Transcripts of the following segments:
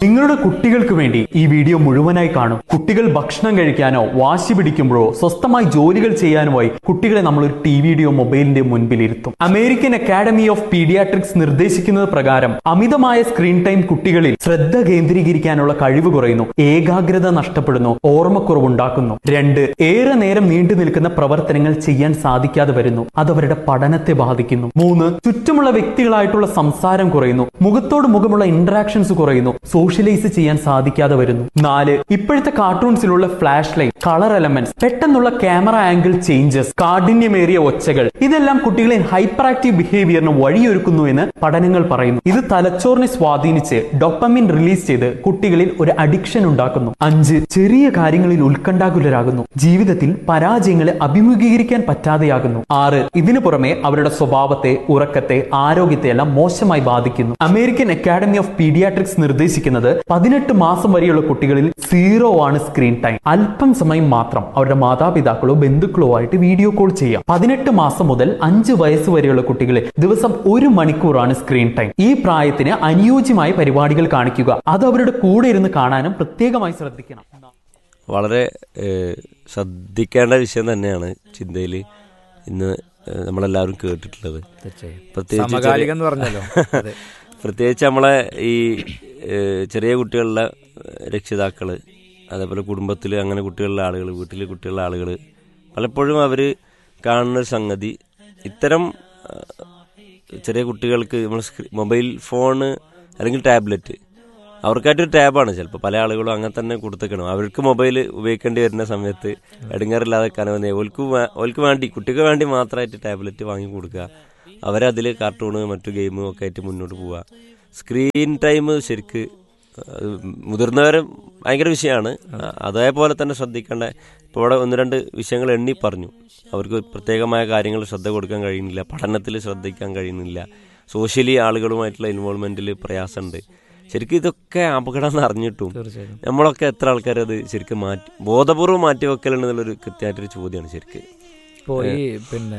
നിങ്ങളുടെ കുട്ടികൾക്ക് വേണ്ടി ഈ വീഡിയോ മുഴുവനായി കാണും കുട്ടികൾ ഭക്ഷണം കഴിക്കാനോ വാശി പിടിക്കുമ്പോഴോ സ്വസ്ഥമായി ജോലികൾ ചെയ്യാനുമായി കുട്ടികളെ നമ്മൾ ഒരു ടി വിയുടെയോ മൊബൈലിന്റെ മുൻപിൽ ഇരുത്തും അമേരിക്കൻ അക്കാഡമി ഓഫ് പീഡിയാട്രിക്സ് നിർദ്ദേശിക്കുന്നത് പ്രകാരം അമിതമായ സ്ക്രീൻ ടൈം കുട്ടികളിൽ ശ്രദ്ധ കേന്ദ്രീകരിക്കാനുള്ള കഴിവ് കുറയുന്നു ഏകാഗ്രത നഷ്ടപ്പെടുന്നു ഓർമ്മക്കുറവുണ്ടാക്കുന്നു രണ്ട് ഏറെ നേരം നീണ്ടു നിൽക്കുന്ന പ്രവർത്തനങ്ങൾ ചെയ്യാൻ സാധിക്കാതെ വരുന്നു അത് അവരുടെ പഠനത്തെ ബാധിക്കുന്നു മൂന്ന് ചുറ്റുമുള്ള വ്യക്തികളായിട്ടുള്ള സംസാരം കുറയുന്നു മുഖത്തോട് മുഖമുള്ള ഇന്ററാക്ഷൻസ് കുറയുന്നു സോഷ്യലൈസ് ചെയ്യാൻ സാധിക്കാതെ വരുന്നു നാല് ഇപ്പോഴത്തെ കാർട്ടൂൺസിലുള്ള ഫ്ലാഷ് ലൈറ്റ് കളർ എലമെന്റ്സ് പെട്ടെന്നുള്ള ക്യാമറ ആംഗിൾ ചേഞ്ചസ് കാഠിന്യമേറിയ ഒച്ചകൾ ഇതെല്ലാം കുട്ടികളെ ഹൈപ്പർ ആക്റ്റീവ് ബിഹേവിയറിന് വഴിയൊരുക്കുന്നു എന്ന് പഠനങ്ങൾ പറയുന്നു ഇത് തലച്ചോറിനെ സ്വാധീനിച്ച് ഡൊപ്പമിൻ റിലീസ് ചെയ്ത് കുട്ടികളിൽ ഒരു അഡിക്ഷൻ ഉണ്ടാക്കുന്നു അഞ്ച് ചെറിയ കാര്യങ്ങളിൽ ഉത്കണ്ഠാകുലരാകുന്നു ജീവിതത്തിൽ പരാജയങ്ങളെ അഭിമുഖീകരിക്കാൻ പറ്റാതെയാകുന്നു ആറ് ഇതിനു പുറമെ അവരുടെ സ്വഭാവത്തെ ഉറക്കത്തെ ആരോഗ്യത്തെ എല്ലാം മോശമായി ബാധിക്കുന്നു അമേരിക്കൻ അക്കാഡമി ഓഫ് പീഡിയാട്രിക്സ് നിർദ്ദേശിക്കുന്നത് പതിനെട്ട് മാസം വരെയുള്ള കുട്ടികളിൽ സീറോ ആണ് സ്ക്രീൻ ടൈം അല്പം സമയം മാത്രം അവരുടെ മാതാപിതാക്കളോ ബന്ധുക്കളോ ആയിട്ട് വീഡിയോ കോൾ ചെയ്യാം പതിനെട്ട് മാസം മുതൽ അഞ്ച് വയസ്സ് വരെയുള്ള കുട്ടികളിൽ ദിവസം ഒരു മണിക്കൂറാണ് സ്ക്രീൻ ടൈം ഈ പ്രായത്തിന് അനുയോജ്യമായ പരിപാടികൾ കാണിക്കുക അത് അവരുടെ കൂടെ ഇരുന്ന് കാണാനും പ്രത്യേകമായി ശ്രദ്ധിക്കണം വളരെ ഏഹ്, ശ്രദ്ധിക്കേണ്ട വിഷയം തന്നെയാണ് ചിന്തയിൽ ഇന്ന് ഏഹ്, നമ്മളെല്ലാവരും കേട്ടിട്ടുള്ളത് പ്രത്യേകിച്ച് സമകാലികം എന്ന് പറഞ്ഞല്ലോ അതെ. പ്രത്യേകിച്ച് നമ്മളെ ഈ ഏഹ്, ചെറിയ കുട്ടികളുടെ രക്ഷിതാക്കൾ അതേപോലെ കുടുംബത്തിൽ അങ്ങനെ കുട്ടികളുടെ ആളുകൾ വീട്ടിൽ കുട്ടികളുടെ ആളുകൾ പലപ്പോഴും അവർ കാണുന്ന ഒരു സംഗതി ഇത്തരം ആ, ചെറിയ കുട്ടികൾക്ക് നമ്മൾ മൊബൈൽ ഫോണ് അല്ലെങ്കിൽ ടാബ്ലറ്റ് അവർക്കായിട്ടൊരു ടാബാണ് ചിലപ്പോൾ പല ആളുകളും അങ്ങനെ തന്നെ കൊടുത്തേക്കണം അവർക്ക് മൊബൈൽ ഉപയോഗിക്കേണ്ടി വരുന്ന സമയത്ത് എടുങ്ങാറില്ലാതെ കനവന്നെ ഓൽക്ക് വേ- ഓൽക്ക് വേണ്ടി കുട്ടിക്ക് വേണ്ടി മാത്രമായിട്ട് ടാബ്ലറ്റ് വാങ്ങി കൊടുക്കുക അവരതിൽ കാർട്ടൂണ് മറ്റു ഗെയിമും ഒക്കെ ആയിട്ട് മുന്നോട്ട് പോവുക സ്ക്രീൻ ടൈം ശരിക്ക് അത് മുതിർന്നവരെ ഭയങ്കര വിഷയമാണ് അതേപോലെ തന്നെ ശ്രദ്ധിക്കേണ്ട ഇപ്പോൾ ഇവിടെ ഒന്ന് രണ്ട് വിഷയങ്ങൾ എണ്ണി പറഞ്ഞു അവർക്ക് പ്രത്യേകമായ കാര്യങ്ങൾ ശ്രദ്ധ കൊടുക്കാൻ കഴിയുന്നില്ല പഠനത്തിൽ ശ്രദ്ധിക്കാൻ കഴിയുന്നില്ല സോഷ്യലി ആളുകളുമായിട്ടുള്ള ഇൻവോൾവ്മെന്റിൽ പ്രയാസമുണ്ട് ശരിക്കും ഇതൊക്കെ അപകടം എന്ന് അറിഞ്ഞിട്ടും തീർച്ചയായും നമ്മളൊക്കെ എത്ര ആൾക്കാർ അത് ശരിക്കും മാറ്റി ബോധപൂർവ്വം മാറ്റി വെക്കലുണ്ടെന്നുള്ളൊരു കൃത്യമായിട്ടൊരു ചോദ്യമാണ് ശരിക്കും ഇപ്പോൾ ഈ പിന്നെ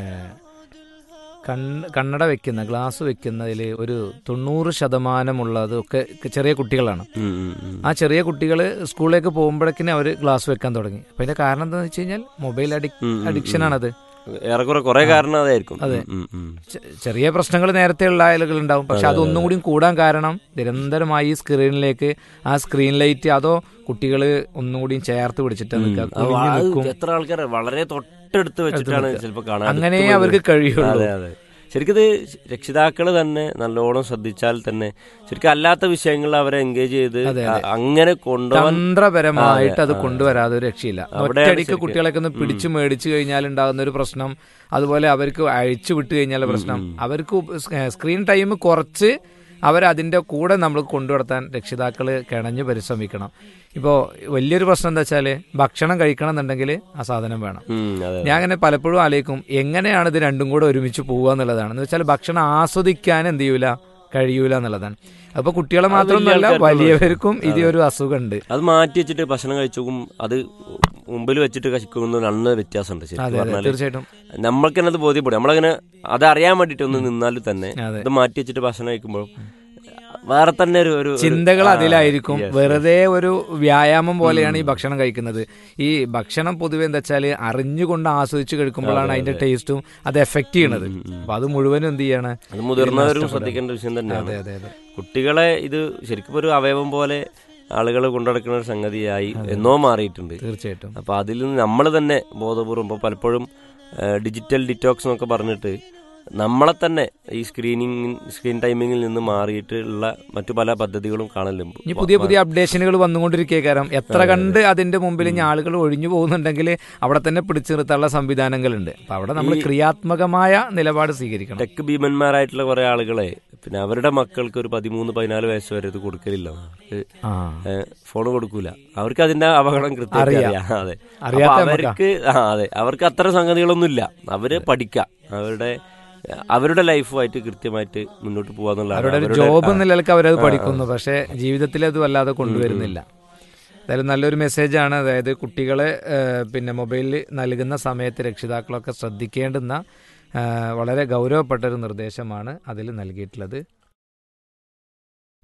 കണ്ണ് കണ്ണട വെക്കുന്ന ഗ്ലാസ് വെക്കുന്നതിൽ ഒരു തൊണ്ണൂറ് ശതമാനമുള്ളത് ഒക്കെ ചെറിയ കുട്ടികളാണ് ഉം, ഉം, ഉം. ആ ചെറിയ കുട്ടികൾ സ്കൂളിലേക്ക് പോകുമ്പോഴേക്കിനെ അവർ ഗ്ലാസ് വെക്കാൻ തുടങ്ങി അപ്പം അതിന്റെ കാരണം എന്താണെന്ന് വെച്ച് കഴിഞ്ഞാൽ മൊബൈൽ അഡിക് ഉം, ഉം, അഡിക്ഷൻ ആണത് ഏറെക്കുറെ കുറെ കാരണം അതായിരിക്കും അതെ. ഉം, ഉം, ഉം. ചെ- ചെറിയ പ്രശ്നങ്ങൾ നേരത്തെ ഉള്ള ആളുകൾ ഉണ്ടാവും പക്ഷെ അതൊന്നും കൂടി കൂടാൻ കാരണം നിരന്തരമായി ഈ സ്ക്രീനിലേക്ക് ആ സ്ക്രീൻ ലൈറ്റ് അതോ കുട്ടികൾ ഒന്നും കൂടി ചേർത്ത് പിടിച്ചിട്ട് നിൽക്കുക അത് കുനിഞ്ഞ് അത് നിൽക്കും എത്ര ആൾക്കാർ വളരെ തൊട്ടടുത്ത് വെച്ചിട്ടാണ് ചിലപ്പോൾ കാണാൻ അങ്ങനെ അടുത്ത് പോയി അവർക്ക് കഴിയുള്ളൂ അതെ അതെ ശരിക്കും ഇത് രക്ഷിതാക്കൾ തന്നെ നല്ലോണം ശ്രദ്ധിച്ചാൽ തന്നെ ശരിക്കും അല്ലാത്ത വിഷയങ്ങളിൽ അവരെ എൻഗേജ് ചെയ്ത് അതെ, അ- അങ്ങനെ കൊണ്ടുപോകാൻ തന്ത്രപരമായിട്ട് അത് അതെ, കൊണ്ടുവരാതെ ഒരു രക്ഷയില്ല അവിടെയാണ് ഒറ്റയടിക്ക് ശരിക്കും. കുട്ടികളൊക്കെ ഒന്ന് പിടിച്ചു മേടിച്ചു കഴിഞ്ഞാൽ ഉണ്ടാകുന്ന ഒരു പ്രശ്നം അതുപോലെ അവർക്ക് അഴിച്ചു വിട്ട് കഴിഞ്ഞാൽ പ്രശ്നം അവർക്ക് സ്ക്രീൻ ടൈം കുറച്ച് അവരതിന്റെ കൂടെ നമ്മൾ കൊണ്ടുവരുത്താൻ രക്ഷിതാക്കൾ കിണഞ്ഞു പരിശ്രമിക്കണം ഇപ്പോൾ വലിയൊരു പ്രശ്നം എന്താ വെച്ചാൽ ഭക്ഷണം കഴിക്കണം എന്നുണ്ടെങ്കിൽ ആ സാധനം വേണം ഉം, അതെ ഞാൻ അങ്ങനെ പലപ്പോഴും ആലോചിക്കും എങ്ങനെയാണ് ഇത് രണ്ടും കൂടെ ഒരുമിച്ച് പോവുക എന്നുള്ളതാണ് എന്ന് വെച്ചാൽ ഭക്ഷണം ആസ്വദിക്കാൻ എന്ത് ചെയ്യൂല കഴിയൂല എന്നുള്ളതാണ് അപ്പൊ കുട്ടികളെ മാത്രമൊന്നുമല്ല ആൾക്കാർക്കുള്ള വലിയവർക്കും ഇത് ഒരു അസുഖമുണ്ട് അത് മാറ്റി വെച്ചിട്ട് ഭക്ഷണം കഴിച്ചും അത് മുമ്പിൽ വെച്ചിട്ട് കഴിക്കുന്ന നല്ല വ്യത്യാസമുണ്ട് ശരിക്കും അതെ അതെ പറഞ്ഞാല് തീർച്ചയായിട്ടും നമ്മൾക്ക് തന്നെ അത് ബോധ്യപ്പെടും നമ്മളങ്ങനെ അത് അറിയാൻ വേണ്ടിയിട്ട് ഒന്ന് നിന്നാൽ തന്നെ അതെ. ഇത് മാറ്റി വെച്ചിട്ട് ഭക്ഷണം കഴിക്കുമ്പോൾ വേറെ തന്നെ ഒരു ഒരു ഒരു- ചിന്തകൾ ആ, അതിലായിരിക്കും yes, വെറുതെ ഒരു വ്യായാമം പോലെയാണ് ഈ ഭക്ഷണം കഴിക്കുന്നത് ഈ ഭക്ഷണം പൊതുവെ എന്താ വെച്ചാല് അറിഞ്ഞുകൊണ്ട് ആസ്വദിച്ച് കഴിക്കുമ്പോഴാണ് അതിന്റെ ടേസ്റ്റും അത് എഫക്ട് ചെയ്യണത് അപ്പൊ അത് മുഴുവനും എന്ത് ചെയ്യാണ് അത് മുതിർന്നവരും നഷ്ടപ്പെടും. ശ്രദ്ധിക്കേണ്ട വിഷയം തന്നെയാണ് അതെ അതെ അതെ കുട്ടികളെ ഇത് ശരിക്കും ഒരു അവയവം പോലെ ആളുകൾ കൊണ്ടുനടക്കുന്ന ഒരു സംഗതിയായി എന്നോ മാറിയിട്ടുണ്ട് തീർച്ചയായിട്ടും അപ്പൊ അതിൽ നിന്ന് നമ്മൾ തന്നെ ബോധപൂർവം ഇപ്പൊ പലപ്പോഴും ഡിജിറ്റൽ ഡിറ്റോക്സ് എന്നൊക്കെ പറഞ്ഞിട്ട് നമ്മളെ തന്നെ ഈ സ്ക്രീനിങ് സ്ക്രീൻ ടൈമിങ്ങിൽ നിന്ന് മാറിയിട്ടുള്ള മറ്റു പല പദ്ധതികളും കാണലുണ്ട് ഇനി പുതിയ പുതിയ അപ്ഡേഷനുകൾ വന്നുകൊണ്ടിരിക്കുക കാരണം എത്ര കണ്ട് അതിന്റെ മുമ്പിൽ ഇനി ആളുകൾ ഒഴിഞ്ഞു പോകുന്നുണ്ടെങ്കിൽ അവിടെ തന്നെ പിടിച്ചു നിർത്താനുള്ള സംവിധാനങ്ങളുണ്ട് അപ്പൊ അവിടെ നമ്മൾ ക്രിയാത്മകമായ നിലപാട് സ്വീകരിക്കണം ടെക് ഭീമന്മാരായിട്ടുള്ള കുറെ ആളുകളെ പിന്നെ അവരുടെ മക്കൾക്ക് ഒരു പതിമൂന്ന് പതിനാല് വയസ്സ് വരെ ഇത് കൊടുക്കലില്ല അവർക്ക് ആ ഫോൺ കൊടുക്കൂല അവർക്ക് അതിന്റെ അപകടം കൃത്യമായിട്ട് അറിയാം. അറിയാം അതെ അറിയാത്ത അപ്പൊ അവർക്ക് ആ അതെ അവർക്ക് അത്ര സംഗതികളൊന്നും ഇല്ല അവര് പഠിക്കാം അവരുടെ അവരുടെ ലൈഫുമായിട്ട് കൃത്യമായിട്ട് മുന്നോട്ട് പോവാന്നുള്ളതാണ് അവരുടെ ഒരു അവരുടെ- ജോബ് ആ, എന്ന നിലക്ക് അവരത് പഠിക്കുന്നു പക്ഷെ ജീവിതത്തിൽ അത് വല്ലാതെ കൊണ്ടുവരുന്നില്ല എന്തായാലും നല്ലൊരു മെസ്സേജാണ് അതായത് കുട്ടികളെ ഏഹ്, പിന്നെ മൊബൈലിൽ നൽകുന്ന സമയത്ത് രക്ഷിതാക്കളൊക്കെ ശ്രദ്ധിക്കേണ്ടുന്ന ഏഹ്, വളരെ ഗൗരവപ്പെട്ട ഒരു നിർദ്ദേശമാണ് അതിൽ നൽകിയിട്ടുള്ളത്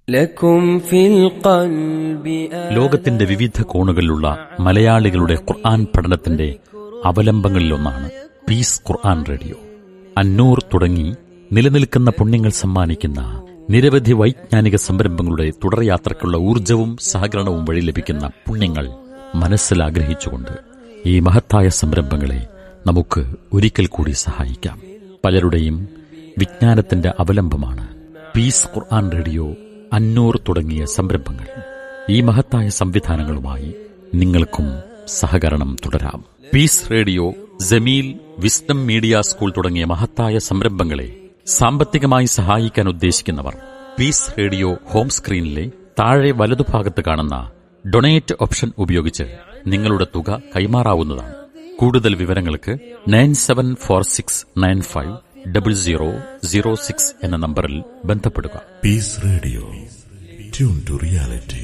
لكم في القلب ലോകത്തിന്റെ വിവിധ കോണുകളിലുള്ള മലയാളികളുടെ ഖുർആൻ പഠനത്തിന്റെ അവലംബങ്ങളിലൊന്നാണ് പീസ് ഖുർആൻ റേഡിയോ അന്നൂർ തുടങ്ങി നിലനിൽക്കുന്ന പുണ്യങ്ങൾ സമ്മാനിക്കുന്ന നിരവധി വൈജ്ഞാനിക സംരംഭങ്ങളുടെ തുടർയാത്രയ്ക്കുള്ള ഊർജവും സഹകരണവും വഴി ലഭിക്കുന്ന പുണ്യങ്ങൾ മനസ്സിലാഗ്രഹിച്ചുകൊണ്ട് ഈ മഹത്തായ സംരംഭങ്ങളെ നമുക്ക് ഒരിക്കൽ കൂടി സഹായിക്കാം പലരുടെയും വിജ്ഞാനത്തിന്റെ അവലംബമാണ് പീസ് ഖുർആൻ റേഡിയോ അന്നൂർ തുടങ്ങിയ സംരംഭങ്ങൾ ഈ മഹത്തായ സംവിധാനങ്ങളുമായി നിങ്ങൾക്കും സഹകരണം തുടരാം peace radio Jameel wisdom media school തുടങ്ങിയ മഹത്തായ സംരംഭങ്ങളെ സാമ്പത്തികമായി സഹായിക്കാൻ ഉദ്ദേശിക്കുന്നവർ പീസ് റേഡിയോ ഹോം സ്ക്രീനിലെ താഴെ വലതുഭാഗത്ത് കാണുന്ന ഡൊണേറ്റ് ഓപ്ഷൻ ഉപയോഗിച്ച് നിങ്ങളുടെ തുക കൈമാറാവുന്നതാണ് കൂടുതൽ വിവരങ്ങൾക്ക് nine seven four six nine five double zero zero six എന്ന നമ്പറിൽ ബന്ധപ്പെടുക Peace Radio. Tune to reality.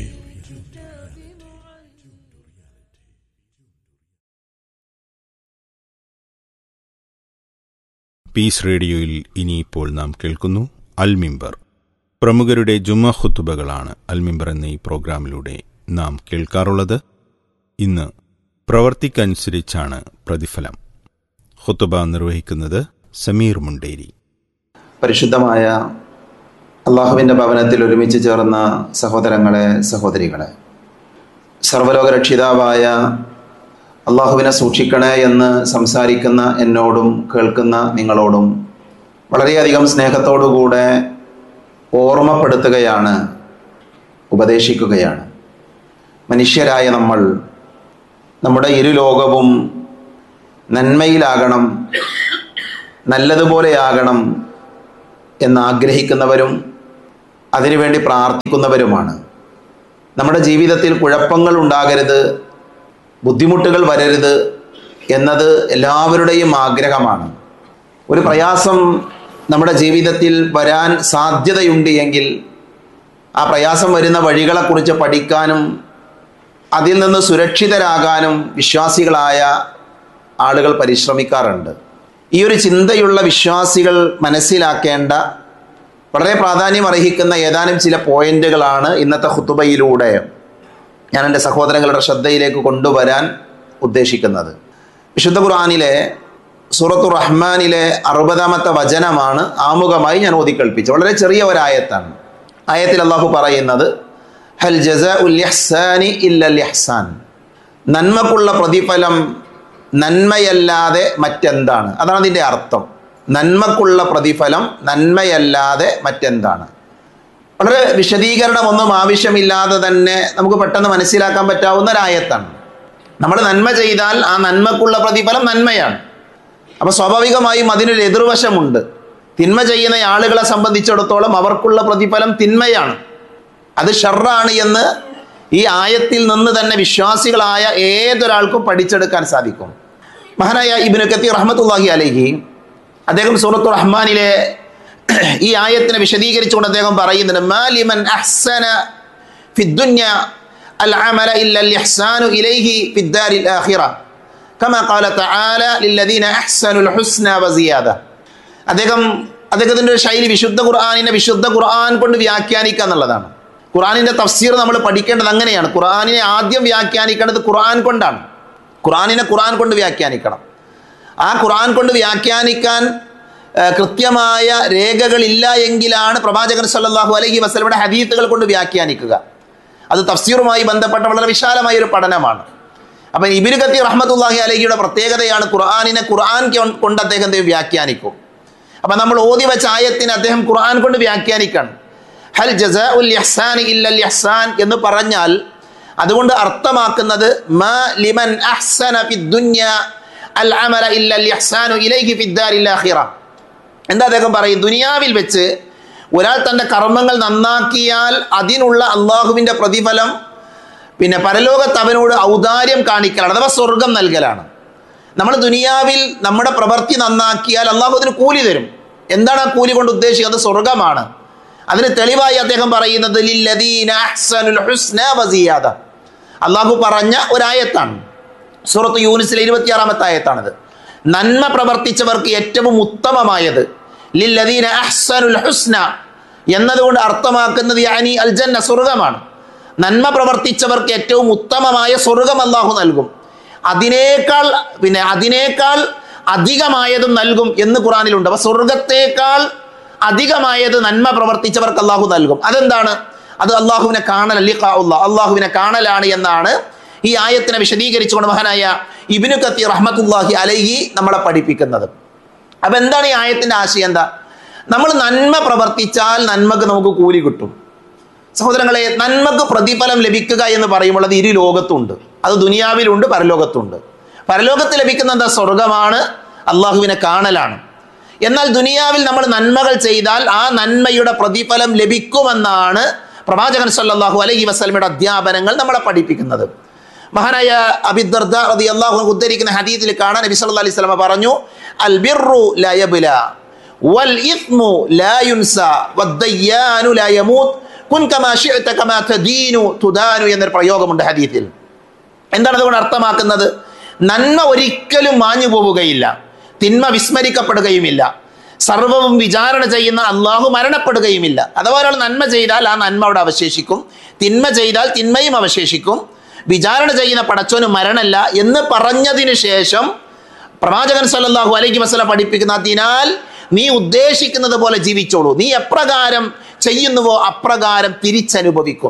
Peace റേഡിയോയിൽ ഇനിയിപ്പോൾ നാം കേൾക്കുന്നു അൽമിമ്പർ പ്രമുഖരുടെ ജുമ ഖുത്തുബകളാണ് അൽമിമ്പർ എന്ന ഈ പ്രോഗ്രാമിലൂടെ നാം കേൾക്കാറുള്ളത് ഇന്ന് പ്രവർത്തിക്കനുസരിച്ചാണ് പ്രതിഫലം ഖുത്തുബ നിർവഹിക്കുന്നത് സമീർ മുണ്ടേരി പരിശുദ്ധമായ അള്ളാഹുവിൻ്റെ ഭവനത്തിൽ ഒരുമിച്ച് ചേർന്ന സഹോദരങ്ങളെ സഹോദരികളെ സർവലോക രക്ഷിതാവായ അള്ളാഹുവിനെ സൂക്ഷിക്കണേ എന്ന് സംസാരിക്കുന്ന എന്നോടും കേൾക്കുന്ന നിങ്ങളോടും വളരെയധികം സ്നേഹത്തോടുകൂടെ ഓർമ്മപ്പെടുത്തുകയാണ് ഉപദേശിക്കുകയാണ് മനുഷ്യരായ നമ്മൾ നമ്മുടെ ഇരു ലോകവും നന്മയിലാകണം നല്ലതുപോലെയാകണം എന്നാഗ്രഹിക്കുന്നവരും അതിനുവേണ്ടി പ്രാർത്ഥിക്കുന്നവരുമാണ് നമ്മുടെ ജീവിതത്തിൽ കുഴപ്പങ്ങൾ ഉണ്ടാകരുത് ബുദ്ധിമുട്ടുകൾ വരരുത് എന്നത് എല്ലാവരുടെയും ആഗ്രഹമാണ് ഒരു പ്രയാസം നമ്മുടെ ജീവിതത്തിൽ വരാൻ സാധ്യതയുണ്ട് എങ്കിൽ ആ പ്രയാസം വരുന്ന വഴികളെക്കുറിച്ച് പഠിക്കാനും അതിൽ നിന്ന് സുരക്ഷിതരാകാനും വിശ്വാസികളായ ആളുകൾ പരിശ്രമിക്കാറുണ്ട് ഈ ഒരു ചിന്തയുള്ള വിശ്വാസികൾ മനസ്സിലാക്കേണ്ട വളരെ പ്രാധാന്യം അർഹിക്കുന്ന ഏതാനും ചില പോയിന്റുകളാണ് ഇന്നത്തെ ഹുത്തുബയിലൂടെ ഞാൻ എൻ്റെ സഹോദരങ്ങളുടെ ശ്രദ്ധയിലേക്ക് കൊണ്ടുവരാൻ ഉദ്ദേശിക്കുന്നത് വിശുദ്ധ ഖുർആാനിലെ സൂറത്തു റഹ്മാനിലെ അറുപതാമത്തെ വചനമാണ് ആമുഖമായി ഞാൻ ഓതിക്കൽപ്പിച്ചത് വളരെ ചെറിയ ഒരായത്താണ് ആയത്തിൽ അള്ളാഹു പറയുന്നത് ഹൽ ജസ ഉൽ യഹ്സാനി ഇല്ലൽ യഹ്സാൻ നന്മക്കുള്ള പ്രതിഫലം നന്മയല്ലാതെ മറ്റെന്താണ് അതാണ് അതിൻ്റെ അർത്ഥം നന്മക്കുള്ള പ്രതിഫലം നന്മയല്ലാതെ മറ്റെന്താണ് വളരെ വിശദീകരണമൊന്നും ആവശ്യമില്ലാതെ തന്നെ നമുക്ക് പെട്ടെന്ന് മനസ്സിലാക്കാൻ പറ്റാവുന്ന ഒരായത്താണ് നമ്മൾ നന്മ ചെയ്താൽ ആ നന്മക്കുള്ള പ്രതിഫലം നന്മയാണ് അപ്പോൾ സ്വാഭാവികമായും അതിനൊരു എതിർവശമുണ്ട് തിന്മ ചെയ്യുന്ന ആളുകളെ സംബന്ധിച്ചിടത്തോളം അവർക്കുള്ള പ്രതിഫലം തിന്മയാണ് അത് ഷർറാണ് എന്ന് ഈ ആയത്തിൽ നിന്ന് തന്നെ വിശ്വാസികളായ ഏതൊരാൾക്കും പഠിച്ചെടുക്കാൻ സാധിക്കും മഹാനായ ഇബിന് കത്തി റഹ്മത്തുല്ലാഹി അലഹി അദ്ദേഹം സൂറത്തു റഹ്മാനിലെ ഈ ആയത്തിനെ വിശദീകരിച്ചുകൊണ്ട് അദ്ദേഹം പറയുന്നുണ്ട് മാലിമൻ അഹ്സന ഫിദ്ദുന്യ അൽ അമല ഇല്ലൽ ഇഹ്സാനു ഇലൈഹി ഫിദ്ദാരിൽ ആഖിറ കമാ ഖാല തആല ലില്ലദീന അഹ്സനുൽ ഹുസ്ന വസിയാദ അദ്ദേഹം അദ്ദേഹത്തിൻ്റെ ഒരു ശൈലി വിശുദ്ധ ഖുർആാനിനെ വിശുദ്ധ ഖുർആൻ കൊണ്ട് വ്യാഖ്യാനിക്കുക എന്നുള്ളതാണ് ഖുർആാനിൻ്റെ തഫ്സീർ നമ്മൾ പഠിക്കേണ്ടത് അങ്ങനെയാണ് ഖുർആാനിനെ ആദ്യം വ്യാഖ്യാനിക്കേണ്ടത് ഖുർആൻ കൊണ്ടാണ് ഖുർആാനിനെ ഖുർആൻ കൊണ്ട് വ്യാഖ്യാനിക്കണം ആ ഖുർആൻ കൊണ്ട് വ്യാഖ്യാനിക്കാൻ കൃത്യമായ രേഖകളില്ല എങ്കിലാണ് പ്രവാചകൻ സല്ലല്ലാഹു അലൈഹി വസല്ലമയുടെ ഹദീത്തുകൾ കൊണ്ട് വ്യാഖ്യാനിക്കുക അത് തഫ്സീറുമായി ബന്ധപ്പെട്ട വളരെ വിശാലമായ ഒരു പഠനമാണ് അപ്പം ഇബിന് കത്തി റഹ്മത്തുല്ലാഹി അലഹിയുടെ പ്രത്യേകതയാണ് ഖുർആാനിനെ ഖുർആൻ കൊണ്ട് അദ്ദേഹം വ്യാഖ്യാനിക്കും അപ്പം നമ്മൾ ഓതി വെച്ച ആയത്തിന് അദ്ദേഹം ഖുർആൻ കൊണ്ട് വ്യാഖ്യാനിക്കണം ഹൽ ജസ ഉൽ യഹ്സാൻ ഇല്ലൽ യഹ്സാൻ എന്ന് പറഞ്ഞാൽ അതുകൊണ്ട് അർത്ഥമാക്കുന്നത് മ ലിമൻ അഹ്സന ഫിദ്ദുന്യ അൽ അമല ഇല്ലൽ യഹ്സാനു ഇലൈഹി ഫിദ്ദാരിൽ ആഖിറ എന്താ അദ്ദേഹം പറയും ദുനിയാവിൽ വെച്ച് ഒരാൾ തൻ്റെ കർമ്മങ്ങൾ നന്നാക്കിയാൽ അതിനുള്ള അള്ളാഹുവിൻ്റെ പ്രതിഫലം പിന്നെ പരലോകത്ത് അവനോട് ഔദാര്യം കാണിക്കലാണ് അഥവാ സ്വർഗം നൽകലാണ് നമ്മൾ ദുനിയാവിൽ നമ്മുടെ പ്രവൃത്തി നന്നാക്കിയാൽ അള്ളാഹു അതിന് കൂലി തരും എന്താണ് ആ കൂലി കൊണ്ട് ഉദ്ദേശിക്കുന്നത് സ്വർഗമാണ് അതിന് തെളിവായി അദ്ദേഹം പറയുന്നത് ലില്ലദീന അഹ്സനുൽ ഹുസ്ന വസിയാദ അള്ളാഹു പറഞ്ഞ ഒരായത്താണ് സൂറത്ത് യൂനിസിലെ ഇരുപത്തിയാറാമത്തെ ആയത്താണിത് നന്മ പ്രവർത്തിച്ചവർക്ക് ഏറ്റവും ഉത്തമമായത് ലില്ലദീന അഹ്സനുൽ ഹുസ്ന എന്നതുകൊണ്ട് അർത്ഥമാക്കുന്നത് യാനി അൽജന്ന സ്വർഗമാണ് നന്മ പ്രവർത്തിച്ചവർക്ക് ഏറ്റവും ഉത്തമമായ സ്വർഗം അള്ളാഹു നൽകും അതിനേക്കാൾ പിന്നെ അതിനേക്കാൾ അധികമായതും നൽകും എന്ന് ഖുറാനിലുണ്ട് അപ്പൊ സ്വർഗത്തേക്കാൾ അധികമായത് നന്മ പ്രവർത്തിച്ചവർക്ക് അള്ളാഹു നൽകും അതെന്താണ് അത് അള്ളാഹുവിനെ കാണൽ അല്ലിഖാഉള്ള അള്ളാഹുവിനെ കാണലാണ് എന്നാണ് ഈ ആയത്തിനെ വിശദീകരിച്ചുകൊണ്ട് മഹാനായ ഇബിനു കത്തി റഹ്മത്തുല്ലാഹി അലഹി നമ്മളെ പഠിപ്പിക്കുന്നത് അപ്പൊ എന്താണ് ഈ ആയത്തിന്റെ ആശയം എന്താ നമ്മൾ നന്മ പ്രവർത്തിച്ചാൽ നന്മക്ക് നമുക്ക് കൂലി കിട്ടും സഹോദരങ്ങളെ നന്മക്ക് പ്രതിഫലം ലഭിക്കുക എന്ന് പറയുമ്പോൾ അത് ഇരു ലോകത്തുണ്ട് അത് ദുനിയാവിലുണ്ട് പരലോകത്തുണ്ട് പരലോകത്ത് ലഭിക്കുന്ന എന്താ സ്വർഗമാണ് അള്ളാഹുവിനെ കാണലാണ് എന്നാൽ ദുനിയാവിൽ നമ്മൾ നന്മകൾ ചെയ്താൽ ആ നന്മയുടെ പ്രതിഫലം ലഭിക്കുമെന്നാണ് പ്രവാചകൻ സല്ലല്ലാഹു അലൈഹി വസല്ലമയുടെ അധ്യാപനങ്ങൾ നമ്മളെ പഠിപ്പിക്കുന്നത് മഹാനായ അബിദർദ റതി അള്ളാഹു ഉദ്ധരിക്കുന്ന ഹദീത്തിൽ കാണാൻ നബി സല്ലല്ലാഹു അലൈഹി വസല്ലമ പറഞ്ഞു അൽ ബിർറു ലാ യബ്ല വൽ ഇസ്മു ലാ യുൻസ വദ്ദയ്യാനു ലാ യമൂത്ത് കുൻ കമാ ശിഅത കമാ തദീനു തുദാനു എന്നൊരു പ്രയോഗമുണ്ട് ഹദീത്തിൽ എന്താണ് അതുകൊണ്ട് അർത്ഥമാക്കുന്നത് നന്മ ഒരിക്കലും മാഞ്ഞു പോവുകയില്ല തിന്മ വിസ്മരിക്കപ്പെടുകയുമില്ല സർവവും വിചാരണ ചെയ്യുന്ന അള്ളാഹു മരണപ്പെടുകയുമില്ല അഥവാ ഒരാൾ നന്മ ചെയ്താൽ ആ നന്മ അവിടെ അവശേഷിക്കും തിന്മ ചെയ്താൽ തിന്മയും അവശേഷിക്കും വിചാരണ ചെയ്യുന്ന പടച്ചോന് മരണമല്ല എന്ന് പറഞ്ഞതിന് ശേഷം പ്രവാചകൻ സല്ലല്ലാഹു അലൈഹി വസല്ലം പഠിപ്പിക്കുന്ന അതിനാൽ നീ ഉദ്ദേശിക്കുന്നത് പോലെ ജീവിച്ചോളൂ നീ എപ്രകാരം ചെയ്യുന്നുവോ അപ്രകാരം തിരിച്ചനുഭവിക്കും